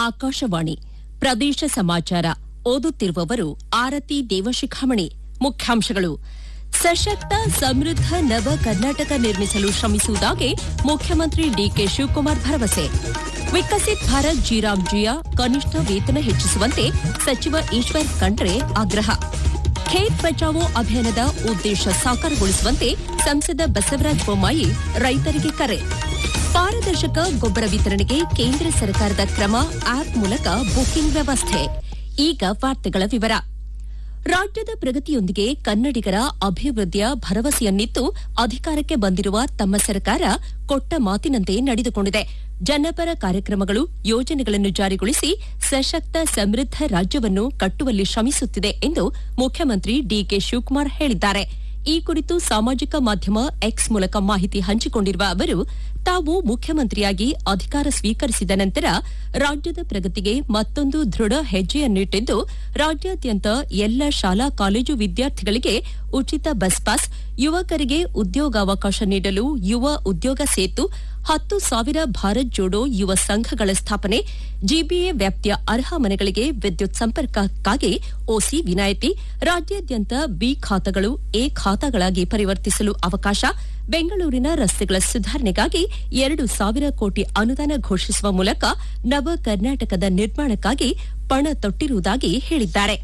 ಆಕಾಶವಾಣಿ ಪ್ರದೇಶ ಸಮಾಚಾರ ಓದುತ್ತಿರುವವರು ಆರತಿ ದೇವಶಿಖಾಮಣಿ ಮುಖ್ಯಾಂಶಗಳು ಸಶಕ್ತ ಸಮೃದ್ಧ ನವ ಕರ್ನಾಟಕ ನಿರ್ಮಿಸಲು ಶ್ರಮಿಸುವುದಾಗಿ ಮುಖ್ಯಮಂತ್ರಿ ಡಿಕೆ ಶಿವಕುಮಾರ್ ಭರವಸೆ ವಿಕಸಿತ್ ಭಾರತ್ ಜಿರಾಮ್ಜಿಯ ಕನಿಷ್ಠ ವೇತನ ಹೆಚ್ಚಿಸುವಂತೆ ಸಚಿವ ಈಶ್ವರ್ ಖಂಡ್ರೆ ಆಗ್ರಹ ಖೇತ್ ಬಚಾವೋ ಅಭಿಯಾನದ ಉದ್ದೇಶ ಸಾಕಾರಗೊಳಿಸುವಂತೆ ಸಂಸದ ಬಸವರಾಜ ಬೊಮ್ಮಾಯಿ ರೈತರಿಗೆ ಕರೆ ಪಾರದರ್ಶಕ ಗೊಬ್ಬರ ವಿತರಣೆಗೆ ಕೇಂದ್ರ ಸರ್ಕಾರದ ಕ್ರಮ ಆಪ್ ಮೂಲಕ ಬುಕಿಂಗ್ ವ್ಯವಸ್ಥೆ ಈಗ ವಾರ್ತೆಗಳ ವಿವರ ರಾಜ್ಯದ ಪ್ರಗತಿಯೊಂದಿಗೆ ಕನ್ನಡಿಗರ ಅಭಿವೃದ್ಧಿಯ ಭರವಸೆಯನ್ನಿತ್ತು ಅಧಿಕಾರಕ್ಕೆ ಬಂದಿರುವ ತಮ್ಮ ಸರ್ಕಾರ ಕೊಟ್ಟ ಮಾತಿನಂತೆ ನಡೆದುಕೊಂಡಿದೆ ಜನಪರ ಕಾರ್ಯಕ್ರಮಗಳು ಯೋಜನೆಗಳನ್ನು ಜಾರಿಗೊಳಿಸಿ ಸಶಕ್ತ ಸಮೃದ್ಧ ರಾಜ್ಯವನ್ನು ಕಟ್ಟುವಲ್ಲಿ ಶ್ರಮಿಸುತ್ತಿದೆ ಎಂದು ಮುಖ್ಯಮಂತ್ರಿ ಡಿಕೆ ಶಿವಕುಮಾರ್ ಹೇಳಿದ್ದಾರೆ ಈ ಕುರಿತು ಸಾಮಾಜಿಕ ಮಾಧ್ಯಮ ಎಕ್ಸ್ ಮೂಲಕ ಮಾಹಿತಿ ಹಂಚಿಕೊಂಡಿರುವ ಅವರು ತಾವು ಮುಖ್ಯಮಂತ್ರಿಯಾಗಿ ಅಧಿಕಾರ ಸ್ವೀಕರಿಸಿದ ನಂತರ ರಾಜ್ಯದ ಪ್ರಗತಿಗೆ ಮತ್ತೊಂದು ದೃಢ ಹೆಜ್ಜೆಯನ್ನಿಟ್ಟಿದ್ದು ರಾಜ್ಯಾದ್ಯಂತ ಎಲ್ಲ ಶಾಲಾ ಕಾಲೇಜು ವಿದ್ಯಾರ್ಥಿಗಳಿಗೆ ಉಚಿತ ಬಸ್ ಪಾಸ್ ಯುವಕರಿಗೆ ಉದ್ಯೋಗಾವಕಾಶ ನೀಡಲು ಯುವ ಉದ್ಯೋಗ ಸೇತು ಹತ್ತು ಸಾವಿರ ಭಾರತ್ ಜೋಡೋ ಯುವ ಸಂಘಗಳ ಸ್ಥಾಪನೆ ಜಿಬಿಎ ವ್ಯಾಪ್ತಿಯ ಅರ್ಹ ಮನೆಗಳಿಗೆ ವಿದ್ಯುತ್ ಸಂಪರ್ಕಕ್ಕಾಗಿ ಒಸಿ ವಿನಾಯಿತಿ ರಾಜ್ಯಾದ್ಯಂತ ಬಿ ಖಾತಾಗಳು ಎ ಖಾತಾಗಳಾಗಿ ಪರಿವರ್ತಿಸಲು ಅವಕಾಶ ಬೆಂಗಳೂರಿನ ರಸ್ತೆಗಳ ಸುಧಾರಣೆಗಾಗಿ ಎರಡು ಸಾವಿರ ಕೋಟಿ ಅನುದಾನ ಘೋಷಿಸುವ ಮೂಲಕ ನವ ಕರ್ನಾಟಕದ ನಿರ್ಮಾಣಕ್ಕಾಗಿ ಪಣ ತೊಟ್ಟಿರುವುದಾಗಿ ಹೇಳಿದ್ದಾರೆ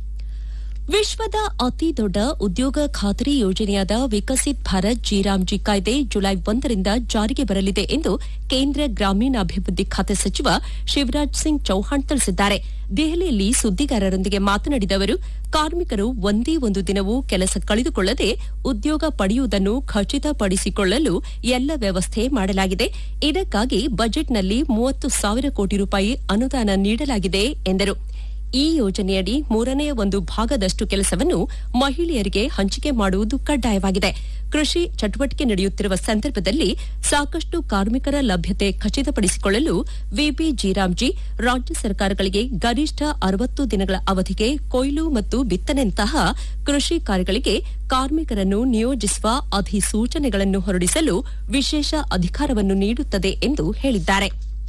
ವಿಶ್ವದ ಅತಿ ದೊಡ್ಡ ಉದ್ಯೋಗ ಖಾತರಿ ಯೋಜನೆಯಾದ ವಿಕಸಿತ್ ಭಾರತ್ ಜಿರಾಮ್ಜಿ ಕಾಯ್ದೆ ಜುಲೈ ಒಂದರಿಂದ ಜಾರಿಗೆ ಬರಲಿದೆ ಎಂದು ಕೇಂದ್ರ ಗ್ರಾಮೀಣಾಭಿವೃದ್ಧಿ ಖಾತೆ ಸಚಿವ ಶಿವರಾಜ್ ಸಿಂಗ್ ಚೌಹಾಣ್ ತಿಳಿಸಿದ್ದಾರೆ ದೆಹಲಿಯಲ್ಲಿ ಸುದ್ದಿಗಾರರೊಂದಿಗೆ ಮಾತನಾಡಿದ ಅವರು ಕಾರ್ಮಿಕರು ಒಂದೇ ಒಂದು ದಿನವೂ ಕೆಲಸ ಕಳೆದುಕೊಳ್ಳದೆ ಉದ್ಯೋಗ ಪಡೆಯುವುದನ್ನು ಖಚಿತಪಡಿಸಿಕೊಳ್ಳಲು ಎಲ್ಲ ವ್ಯವಸ್ಥೆ ಮಾಡಲಾಗಿದೆ ಇದಕ್ಕಾಗಿ ಬಜೆಟ್ನಲ್ಲಿ ಮೂವತ್ತು ಸಾವಿರ ಕೋಟಿ ರೂಪಾಯಿ ಅನುದಾನ ನೀಡಲಾಗಿದೆ ಎಂದರು ಈ ಯೋಜನೆಯಡಿ ಮೂರನೇ ಒಂದು ಭಾಗದಷ್ಟು ಕೆಲಸವನ್ನು ಮಹಿಳೆಯರಿಗೆ ಹಂಚಿಕೆ ಮಾಡುವುದು ಕಡ್ಡಾಯವಾಗಿದೆ ಕೃಷಿ ಚಟುವಟಿಕೆ ನಡೆಯುತ್ತಿರುವ ಸಂದರ್ಭದಲ್ಲಿ ಸಾಕಷ್ಟು ಕಾರ್ಮಿಕರ ಲಭ್ಯತೆ ಖಚಿತಪಡಿಸಿಕೊಳ್ಳಲು ವಿಬಿ ಜಿರಾಮ್ಜಿ ರಾಜ್ಯ ಸರ್ಕಾರಗಳಿಗೆ ಗರಿಷ್ಠ ಅರವತ್ತು ದಿನಗಳ ಅವಧಿಗೆ ಕೊಯ್ಲು ಮತ್ತು ಬಿತ್ತನೆಯಂತಹ ಕೃಷಿ ಕಾರ್ಯಗಳಿಗೆ ಕಾರ್ಮಿಕರನ್ನು ನಿಯೋಜಿಸುವ ಅಧಿಸೂಚನೆಗಳನ್ನು ಹೊರಡಿಸಲು ವಿಶೇಷ ಅಧಿಕಾರವನ್ನು ನೀಡುತ್ತದೆ ಎಂದು ಹೇಳಿದ್ದಾರೆ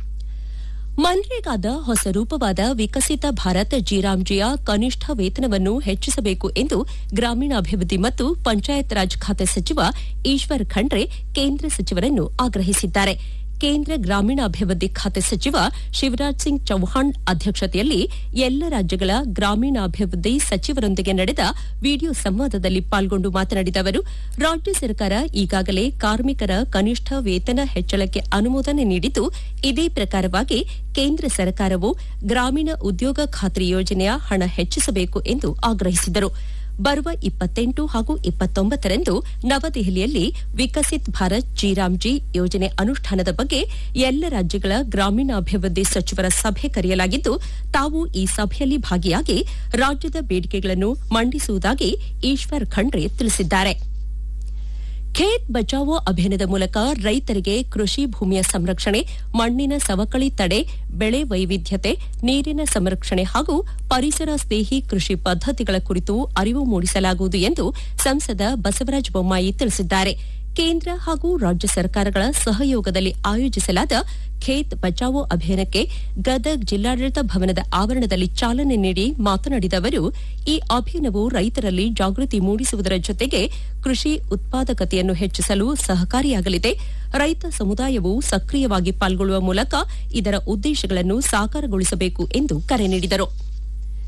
ಮನ್ರೇಗಾದ ಹೊಸ ರೂಪವಾದ ವಿಕಸಿತ ಭಾರತ್ ಜಿರಾಮ್ಜಿಯ ಕನಿಷ್ಠ ವೇತನವನ್ನು ಹೆಚ್ಚಿಸಬೇಕು ಎಂದು ಗ್ರಾಮೀಣಾಭಿವೃದ್ಧಿ ಮತ್ತು ಪಂಚಾಯತ್ ರಾಜ್ ಖಾತೆ ಸಚಿವ ಈಶ್ವರ್ ಖಂಡ್ರೆ ಕೇಂದ್ರ ಸಚಿವರನ್ನು ಆಗ್ರಹಿಸಿದ್ದಾರೆ ಕೇಂದ್ರ ಗ್ರಾಮೀಣಾಭಿವೃದ್ಧಿ ಖಾತೆ ಸಚಿವ ಶಿವರಾಜ್ ಸಿಂಗ್ ಚೌಹಾಣ್ ಅಧ್ಯಕ್ಷತೆಯಲ್ಲಿ ಎಲ್ಲ ರಾಜ್ಯಗಳ ಗ್ರಾಮೀಣಾಭಿವೃದ್ಧಿ ಸಚಿವರೊಂದಿಗೆ ನಡೆದ ವಿಡಿಯೋ ಸಂವಾದದಲ್ಲಿ ಪಾಲ್ಗೊಂಡು ಮಾತನಾಡಿದ ಅವರು ರಾಜ್ಯ ಸರ್ಕಾರ ಈಗಾಗಲೇ ಕಾರ್ಮಿಕರ ಕನಿಷ್ಠ ವೇತನ ಹೆಚ್ಚಳಕ್ಕೆ ಅನುಮೋದನೆ ನೀಡಿದ್ದು ಇದೇ ಪ್ರಕಾರವಾಗಿ ಕೇಂದ್ರ ಸರ್ಕಾರವು ಗ್ರಾಮೀಣ ಉದ್ಯೋಗ ಖಾತ್ರಿ ಯೋಜನೆಯ ಹಣ ಹೆಚ್ಚಿಸಬೇಕು ಎಂದು ಆಗ್ರಹಿಸಿದರು ಬರುವ ಇಪ್ಪತ್ತೆಂಟು ಹಾಗೂ ಇಪ್ಪತ್ತೊಂಬತ್ತರಂದು ನವದೆಹಲಿಯಲ್ಲಿ ವಿಕಸಿತ್ ಭಾರತ್ ಜಿರಾಮ್ಜಿ ಯೋಜನೆ ಅನುಷ್ಠಾನದ ಬಗ್ಗೆ ಎಲ್ಲ ರಾಜ್ಯಗಳ ಗ್ರಾಮೀಣಾಭಿವೃದ್ಧಿ ಸಚಿವರ ಸಭೆ ಕರೆಯಲಾಗಿದ್ದು ತಾವು ಈ ಸಭೆಯಲ್ಲಿ ಭಾಗಿಯಾಗಿ ರಾಜ್ಯದ ಬೇಡಿಕೆಗಳನ್ನು ಮಂಡಿಸುವುದಾಗಿ ಈಶ್ವರ್ ಖಂಡ್ರೆ ತಿಳಿಸಿದ್ದಾರೆ ಖೇತ್ ಬಚಾವೋ ಅಭಿಯಾನದ ಮೂಲಕ ರೈತರಿಗೆ ಕೃಷಿ ಭೂಮಿಯ ಸಂರಕ್ಷಣೆ ಮಣ್ಣಿನ ಸವಕಳಿ ತಡೆ ಬೆಳೆ ವೈವಿಧ್ಯತೆ ನೀರಿನ ಸಂರಕ್ಷಣೆ ಹಾಗೂ ಪರಿಸರ ಸ್ನೇಹಿ ಕೃಷಿ ಪದ್ದತಿಗಳ ಕುರಿತು ಅರಿವು ಮೂಡಿಸಲಾಗುವುದು ಎಂದು ಸಂಸದ ಬಸವರಾಜ ಬೊಮ್ಮಾಯಿ ತಿಳಿಸಿದ್ದಾರೆ ಕೇಂದ್ರ ಹಾಗೂ ರಾಜ್ಯ ಸರ್ಕಾರಗಳ ಸಹಯೋಗದಲ್ಲಿ ಆಯೋಜಿಸಲಾದ ಖೇತ್ ಬಚಾವೋ ಅಭಿಯಾನಕ್ಕೆ ಗದಗ್ ಜಿಲ್ಲಾಡಳಿತ ಭವನದ ಆವರಣದಲ್ಲಿ ಚಾಲನೆ ನೀಡಿ ಮಾತನಾಡಿದ ಅವರು ಈ ಅಭಿಯಾನವು ರೈತರಲ್ಲಿ ಜಾಗೃತಿ ಮೂಡಿಸುವುದರ ಜೊತೆಗೆ ಕೃಷಿ ಉತ್ಪಾದಕತೆಯನ್ನು ಹೆಚ್ಚಿಸಲು ಸಹಕಾರಿಯಾಗಲಿದೆ ರೈತ ಸಮುದಾಯವು ಸಕ್ರಿಯವಾಗಿ ಪಾಲ್ಗೊಳ್ಳುವ ಮೂಲಕ ಇದರ ಉದ್ದೇಶಗಳನ್ನು ಸಾಕಾರಗೊಳಿಸಬೇಕು ಎಂದು ಕರೆ ನೀಡಿದರು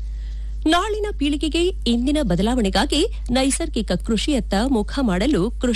ನಾಳಿನ ಪೀಳಿಗೆಗೆ ಇಂದಿನ ಬದಲಾವಣೆಗಾಗಿ ನೈಸರ್ಗಿಕ ಕೃಷಿಯತ್ತ ಮುಖ ಮಾಡಲು ಕೃಷಿ